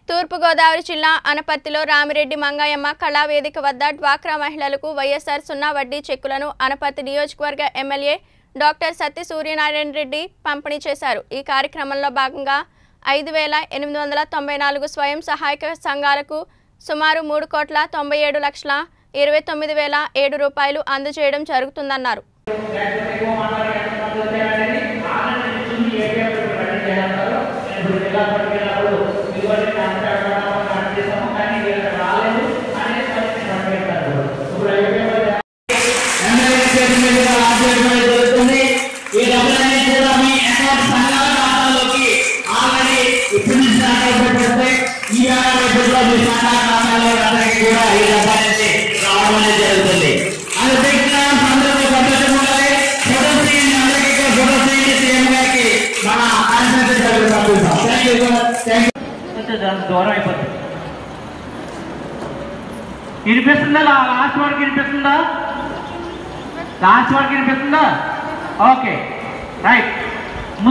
తూర్పుగోదావరి జిల్లా అనపర్తిలో రామిరెడ్డి మంగయ్యమ్మ కళావేదిక వద్ద డ్వాక్రా మహిళలకు వైఎస్ఆర్ సున్నా వడ్డీ చెక్కులను అనపర్తి నియోజకవర్గ ఎమ్మెల్యే డాక్టర్ సత్య సూర్యనారాయణ రెడ్డి పంపిణీ చేశారు ఈ కార్యక్రమంలో భాగంగా ఐదు వేల ఎనిమిది వందల తొంభై నాలుగు స్వయం సహాయక సంఘాలకు సుమారు మూడు కోట్ల తొంభై ఏడు లక్షల ఇరవై తొమ్మిది వేల ఏడు రూపాయలు అందజేయడం జరుగుతుందన్నారు ఎమ్మెల్యే చేతి మీదుగా ఆశీర్వాదం జరుగుతుంది. ఈ డబ్బులన్నీ కూడా మీ అకౌంట్ సంఘాల ఖాతాలోకి ఆల్రెడీ ఇప్పుడు నుంచి స్టార్ట్ అయిపోతుంది. ఈ వేళ రేపట్లో మీ సంఘాల ఖాతాలో అందరికీ కూడా ఈ డబ్బు అనేది రావడం అనేది జరుగుతుంది. అది తెచ్చిన అందరికీ సంతోషం ఉండాలి. ఫోటో తీయండి. అందరికీ కూడా ఫోటో తీయండి. సీఎం గారికి మన ఆశీర్వాదం జరుగుతుంది. Thank you, sir. Thank you. కొంచెం దాని దూరం అయిపోతుంది వినిపిస్తుందా లా- లాస్ట్ వరకు వినిపిస్తుందా లాస్ట్ వరకు వినిపిస్తుందా ఓకే రైట్